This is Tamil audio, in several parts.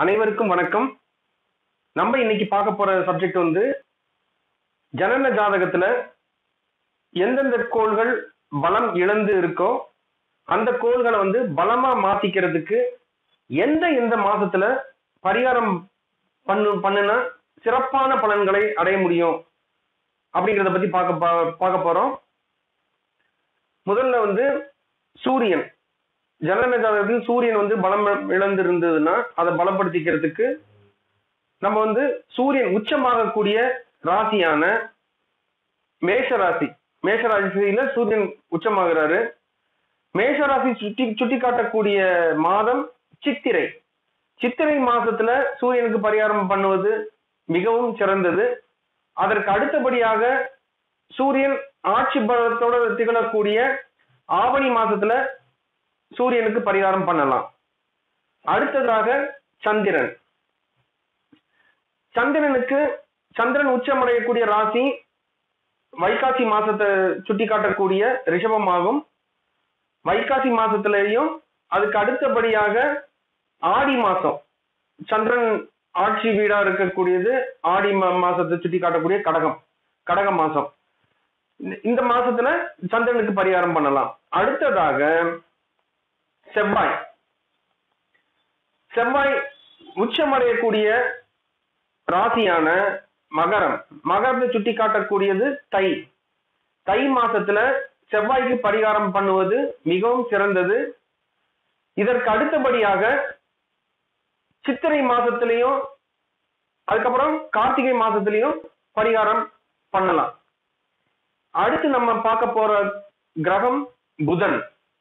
அனைவருக்கும் வணக்கம் நம்ம இன்னைக்கு பார்க்க போற சப்ஜெக்ட் வந்து ஜனன ஜாதகத்துல எந்தெந்த கோள்கள் பலம் இழந்து இருக்கோ அந்த கோள்களை வந்து பலமா மாத்திக்கிறதுக்கு எந்த எந்த மாசத்துல பரிகாரம் பண்ணு பண்ணுனா சிறப்பான பலன்களை அடைய முடியும் அப்படிங்கிறத பத்தி பார்க்க பா- பார்க்க போறோம் முதல்ல வந்து சூரியன் ஜனன ஜாதகத்தில் சூரியன் வந்து பலம் இழந்து இருந்ததுன்னா அதை பலப்படுத்திக்கிறதுக்கு நம்ம வந்து சூரியன் உச்சமாகக்கூடிய ராசியான மேஷ ராசி மேஷ ராசியில சூரியன் உச்சமாகிறாரு மேஷ ராசி சுட்டி சுட்டி காட்டக்கூடிய மாதம் சித்திரை சித்திரை மாசத்துல சூரியனுக்கு பரிகாரம் பண்ணுவது மிகவும் சிறந்தது அதற்கு அடுத்தபடியாக சூரியன் ஆட்சி பலத்தோட திகழக்கூடிய ஆவணி மாசத்துல சூரியனுக்கு பரிகாரம் பண்ணலாம் அடுத்ததாக சந்திரன் சந்திரனுக்கு சந்திரன் உச்சமடையக்கூடிய ராசி வைகாசி மாசத்தை சுட்டி காட்டக்கூடிய ரிஷபமாகும் வைகாசி மாசத்திலேயும் அதுக்கு அடுத்தபடியாக ஆடி மாசம் சந்திரன் ஆட்சி வீடா இருக்கக்கூடியது ஆடி மா- மாசத்தை சுட்டி காட்டக்கூடிய கடகம் கடக மாசம் இந்த- இந்த மாசத்துல சந்திரனுக்கு பரிகாரம் பண்ணலாம் அடுத்ததாக செவ்வாய் செவ்வாய் உச்சமடையக்கூடிய ராசியான மகரம் மகரத்தை சுட்டி காட்டக்கூடியது தை தை மாசத்துல செவ்வாய்க்கு பரிகாரம் பண்ணுவது மிகவும் சிறந்தது இதற்கு அடுத்தபடியாக சித்திரை மாசத்திலையும் அதுக்கப்புறம் கார்த்திகை மாசத்திலையும் பரிகாரம் பண்ணலாம் அடுத்து நம்ம பார்க்க போற கிரகம் புதன்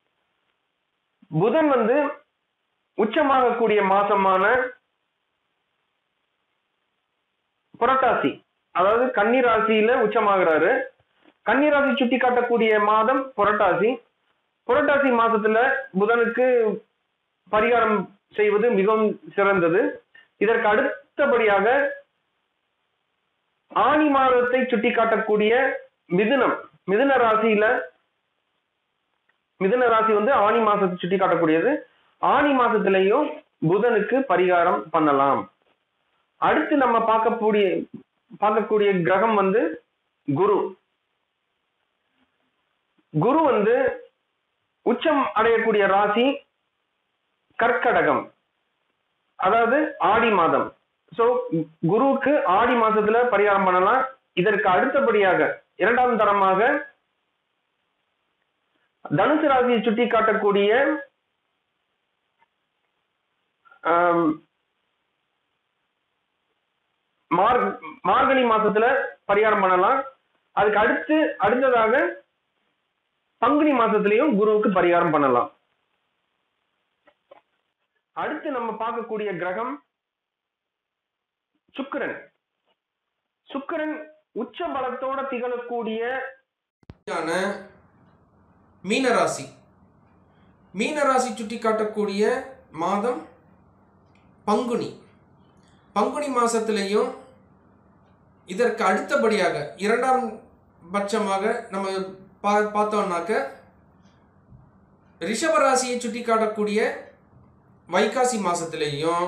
புதன் வந்து உச்சமாகக்கூடிய மாசமான புரட்டாசி அதாவது கன்னி ராசியில உச்சமாகிறாரு கன்னி ராசி சுட்டி காட்டக்கூடிய மாதம் புரட்டாசி புரட்டாசி மாசத்துல புதனுக்கு பரிகாரம் செய்வது மிகவும் சிறந்தது இதற்கு அடுத்தபடியாக ஆணி மாதத்தை சுட்டி காட்டக்கூடிய மிதுனம் மிதுன ராசியில மிதுன ராசி வந்து ஆணி மாசத்தை சுட்டி காட்டக்கூடியது ஆணி மாசத்திலையும் புதனுக்கு பரிகாரம் பண்ணலாம் அடுத்து நம்ம பார்க்கக்கூடிய பார்க்கக்கூடிய கிரகம் வந்து குரு குரு வந்து உச்சம் அடையக்கூடிய ராசி கர்க்கடகம் அதாவது ஆடி மாதம் சோ குருவுக்கு ஆடி மாசத்துல பரிகாரம் பண்ணலாம் இதற்கு அடுத்தபடியாக இரண்டாம் தரமாக தனுசு ராசியை சுட்டி காட்டக்கூடிய ஆம், மார் மார்கழி மாசத்துல பரிகாரம் பண்ணலாம் அதுக்கு அடுத்து அடுத்ததாக பங்குனி மாசத்துலயும் குருவுக்கு பரிகாரம் பண்ணலாம் அடுத்து நம்ம பார்க்கக்கூடிய கிரகம் சுக்கிரன் சுக்கிரன் உச்ச பலத்தோட திகழக்கூடிய யான மீனராசி மீனராசி சுட்டி காட்டக்கூடிய மாதம் பங்குனி பங்குனி மாசத்திலையும் இதற்கு அடுத்தபடியாக இரண்டாம் பட்சமாக நம்ம பா பார்த்தோம்னாக்க ரிஷபராசியை சுட்டி காட்டக்கூடிய வைகாசி மாசத்திலையும்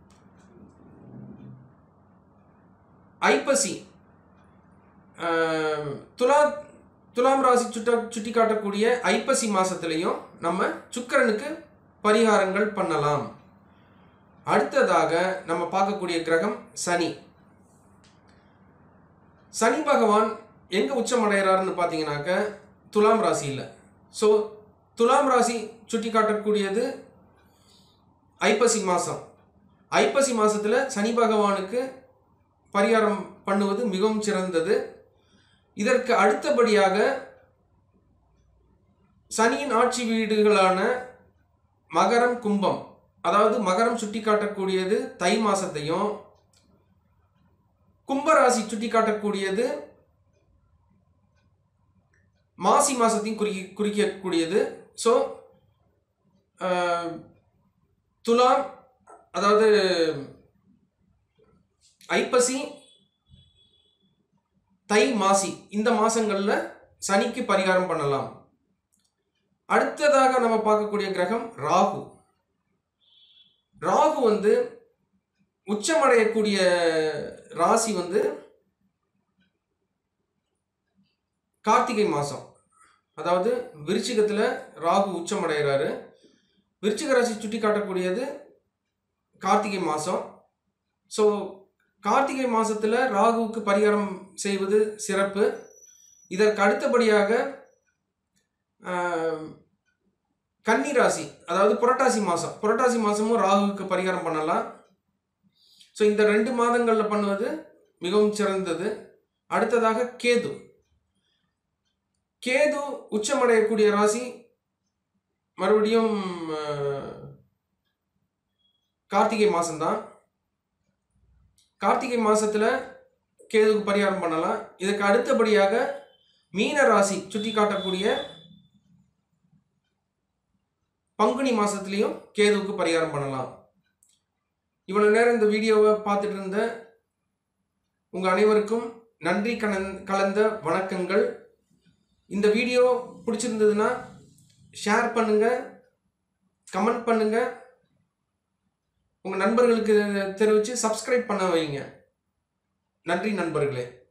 ஐப்பசி ஆஹ், துலா துலாம் ராசி சுட்ட சுட்டி காட்டக்கூடிய ஐப்பசி மாசத்திலையும் நம்ம சுக்கிரனுக்கு பரிகாரங்கள் பண்ணலாம் அடுத்ததாக நம்ம பார்க்கக்கூடிய கிரகம் சனி சனி பகவான் எங்க உச்சம் அடைகிறாருன்னு பார்த்தீங்கன்னாக்க துலாம் ராசியில் ஸோ துலாம் ராசி சுட்டி காட்டக்கூடியது ஐப்பசி மாதம் ஐப்பசி மாசத்துல சனி பகவானுக்கு பரிகாரம் பண்ணுவது மிகவும் சிறந்தது இதற்கு அடுத்தபடியாக சனியின் ஆட்சி வீடுகளான மகரம் கும்பம் அதாவது மகரம் சுட்டி காட்டக்கூடியது தை மாசத்தையும் கும்பராசி சுட்டி காட்டக்கூடியது மாசி மாசத்தையும் குறி குறிக்கக்கூடியது ஸோ துலாம் அதாவது ஐப்பசி தை மாசி இந்த மாசங்கள்ல சனிக்கு பரிகாரம் பண்ணலாம் அடுத்ததாக நம்ம பார்க்கக்கூடிய கிரகம் ராகு ராகு வந்து உச்சமடையக்கூடிய ராசி வந்து கார்த்திகை மாதம் அதாவது விருச்சிகத்தில் ராகு உச்சமடைகிறாரு விருச்சிக ராசி சுட்டி காட்டக்கூடியது கார்த்திகை மாதம் ஸோ கார்த்திகை மாதத்தில் ராகுவுக்கு பரிகாரம் செய்வது சிறப்பு இதற்கு அடுத்தபடியாக ஆஹ், கன்னி ராசி அதாவது புரட்டாசி மாதம் புரட்டாசி மாதமும் ராகுவுக்கு பரிகாரம் பண்ணலாம் ஸோ இந்த ரெண்டு மாதங்களில் பண்ணுவது மிகவும் சிறந்தது அடுத்ததாக கேது கேது உச்சமடையக்கூடிய ராசி மறுபடியும் ஆஹ், கார்த்திகை மாதம்தான் கார்த்திகை மாசத்துல கேதுக்கு பரிகாரம் பண்ணலாம் இதுக்கு அடுத்தபடியாக மீன ராசி சுட்டி காட்டக்கூடிய பங்குனி மாசத்துலயும் கேதுவுக்கு பரிகாரம் பண்ணலாம் இவ்வளவு நேரம் இந்த வீடியோவை பார்த்துட்டு இருந்த உங்க அனைவருக்கும் நன்றி கலந் கலந்த வணக்கங்கள் இந்த வீடியோ பிடிச்சிருந்ததுன்னா ஷேர் பண்ணுங்க கமெண்ட் பண்ணுங்க உங்க நண்பர்களுக்கு தெரிவித்து சப்ஸ்கிரைப் பண்ண வைங்க நன்றி நண்பர்களே